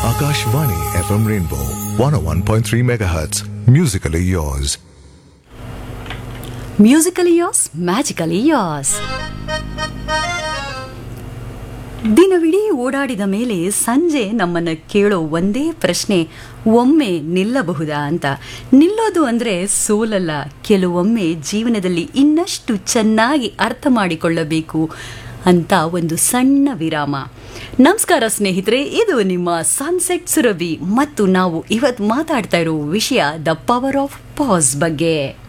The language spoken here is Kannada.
Akashvani FM Rainbow 101.3 MHz. Musically yours. Musically yours magically yours ದಿನವಿಡೀ ಓಡಾಡಿದ ಮೇಲೆ ಸಂಜೆ ನಮ್ಮನ್ನ ಕೇಳೋ ಒಂದೇ ಪ್ರಶ್ನೆ ಒಮ್ಮೆ ನಿಲ್ಲಬಹುದಾ ಅಂತ ನಿಲ್ಲೋದು ಅಂದ್ರೆ ಸೋಲಲ್ಲ ಕೆಲವೊಮ್ಮೆ ಜೀವನದಲ್ಲಿ ಇನ್ನಷ್ಟು ಚೆನ್ನಾಗಿ ಅರ್ಥ ಮಾಡಿಕೊಳ್ಳಬೇಕು ಅಂತ ಒಂದು ಸಣ್ಣ ವಿರಾಮ ನಮಸ್ಕಾರ ಸ್ನೇಹಿತರೆ ಇದು ನಿಮ್ಮ ಸನ್ಸೆಟ್ ಸುರಭಿ ಮತ್ತು ನಾವು ಇವತ್ತು ಮಾತಾಡ್ತಾ ಇರೋ ವಿಷಯ ದ ಪವರ್ ಆಫ್ ಪಾಸ್ ಬಗ್ಗೆ